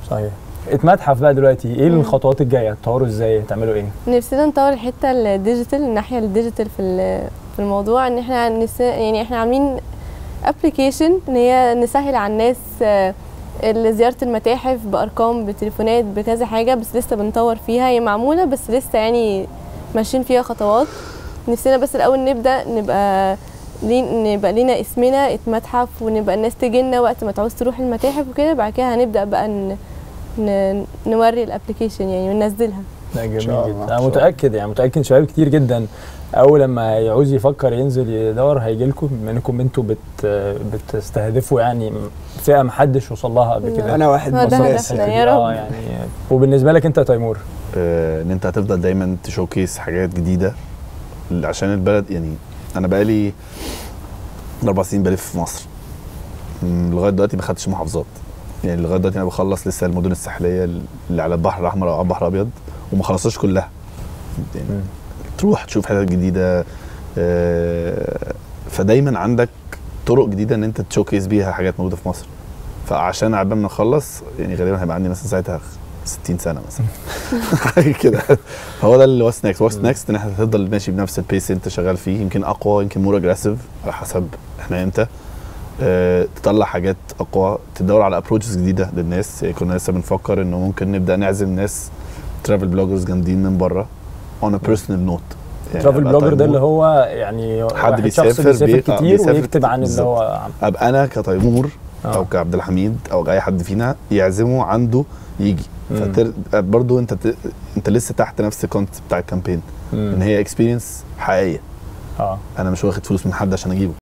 صحيح اتمتحف بقى دلوقتي ايه الخطوات الجايه هتطوروا ازاي هتعملوا ايه نفسنا نطور الحته الديجيتال الناحيه الديجيتال في ال- في الموضوع ان احنا نس... يعني احنا عاملين ابلكيشن ان هي نسهل على الناس آه، ال- زياره المتاحف بارقام بتليفونات بكذا حاجه بس لسه بنطور فيها هي معموله بس لسه يعني ماشيين فيها خطوات نفسنا بس الاول نبدا نبقى لين نبقى لينا اسمنا اتمتحف ونبقى الناس تجي لنا وقت ما تعوز تروح المتاحف وكده بعد كده هنبدا بقى ن... ن... نوري الابلكيشن يعني وننزلها لا جميل شاء الله، جدا إن انا شاء متاكد يعني متاكد شباب كتير جدا اول لما يعوز يفكر ينزل يدور هيجي لكم بما انكم انتوا بت بتستهدفوا يعني فئه محدش وصل لها قبل كده انا واحد هو من ده الناس هدفنا. يعني. يا رب. اه يعني وبالنسبه لك انت يا تيمور آه، ان انت هتفضل دايما تشوكيس حاجات جديده عشان البلد يعني انا بقالي اربع سنين بلف في مصر مم، لغايه دلوقتي ما خدتش محافظات يعني لغايه دلوقتي انا بخلص لسه المدن الساحليه اللي على البحر الاحمر او على البحر الابيض وما خلصتش كلها يعني مم. تروح تشوف حاجات جديده آه، فدايما عندك طرق جديده ان انت تشوكيس بيها حاجات موجوده في مصر فعشان عبال ما نخلص يعني غالبا هيبقى عندي مثلا ساعتها 60 سنه مثلا حاجه كده هو ده اللي واتس نيكست واتس نيكست ان احنا هتفضل ماشي بنفس البيس اللي انت شغال فيه يمكن اقوى يمكن مور اجريسيف على حسب احنا امتى أه تطلع حاجات اقوى تدور على ابروتشز جديده للناس يعني كنا لسه بنفكر انه ممكن نبدا نعزم ناس ترافل بلوجرز جامدين من بره اون ا بيرسونال نوت ترافل بلوجر ده اللي هو يعني واحد بيسافر شخص بيسافر بي- آه، كتير بيسافر ويكتب عن اللي بالظبط. هو عم- ابقى انا كتيمور آه. او كعبد الحميد او اي حد فينا يعزمه عنده يجي مم. فتر... برضو انت ت... انت لسه تحت نفس الكونسيبت بتاع الكامبين مم. ان هي اكسبيرينس حقيقيه اه انا مش واخد فلوس من حد عشان اجيبه